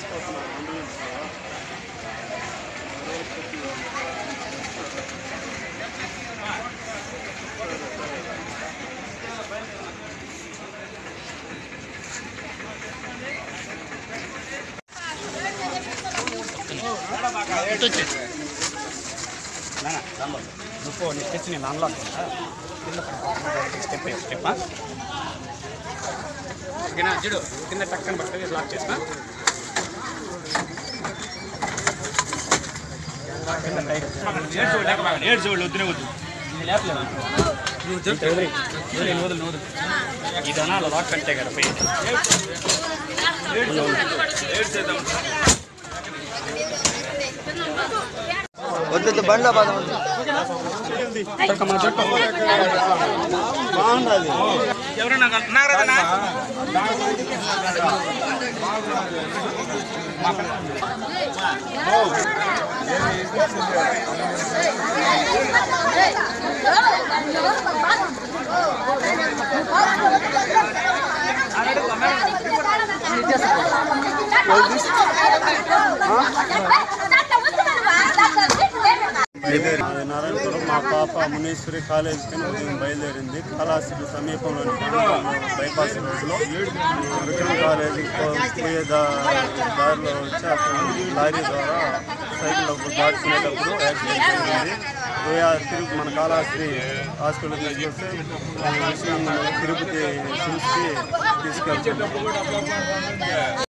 తీసుకొస్తున్నాను అంబులెన్స్ నువ్వు నీ స్టెచ్ నేను అన్లాక్ కింద స్టెప్ స్టెప్ ఓకేనా చూడు కింద టక్కన పట్టుకొని లాక్ చేసిన కింద టైట్ ఏడు చూడు వద్దునే వద్దు ఇది లేపలేదు నువ్వు వదిలి వదిలి వదిలి వదిలి ఇది అనాలి లాక్ కంటే కదా పై వద్దు బండ్లో బాధ బాగుండదు ఎవరన్నా అంటున్నారు కదా అది నారాయణపురం మా పాప మునీశ్వరి కాలేజీకి ఉదయం బయలుదేరింది కళాశాల సమీపంలోని ప్రాంతంలో బైపాస్ రోడ్లో విక్రమ్ కాలేజీకి పో- పోయే దా- దారిలో వచ్చి అక్కడ లారీ ద్వారా సైకిల్ దాటుకునేటప్పుడు యాక్సిడెంట్ జరిగింది పోయే తిరుగు మన కాళాశ్రీ హాస్పిటల్ తీసుకొస్తే ఆ విషయం తిరుపతి చూసి తీసుకెళ్తాం